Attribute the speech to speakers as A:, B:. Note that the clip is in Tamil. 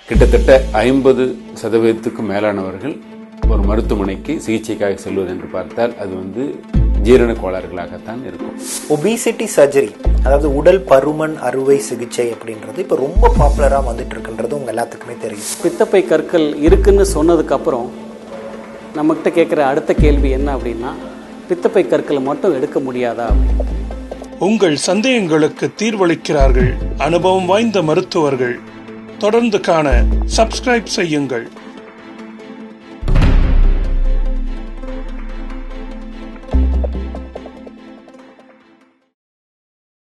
A: கிட்டத்தட்ட ஐம்பது சதவீதத்துக்கும் மேலானவர்கள் ஒரு மருத்துவமனைக்கு சிகிச்சைக்காக செல்வது என்று பார்த்தால் அது வந்து ஜீரண கோளாறுகளாகத்தான் இருக்கும்
B: ஒபிசிட்டி சர்ஜரி அதாவது உடல் பருமன் அறுவை சிகிச்சை அப்படின்றது இப்போ ரொம்ப பாப்புலராக வந்துட்டு இருக்குன்றது உங்க எல்லாத்துக்குமே தெரியும்
C: பித்தப்பை கற்கள் இருக்குன்னு சொன்னதுக்கப்புறம் நம்மக்கிட்ட கேட்குற அடுத்த கேள்வி என்ன அப்படின்னா பித்தப்பை கற்களை மட்டும் எடுக்க முடியாதா
D: உங்கள் சந்தேகங்களுக்கு தீர்வளிக்கிறார்கள் அனுபவம் வாய்ந்த மருத்துவர்கள் தொடர்ந்து காண சப்ஸ்கிரைப் செய்யுங்கள்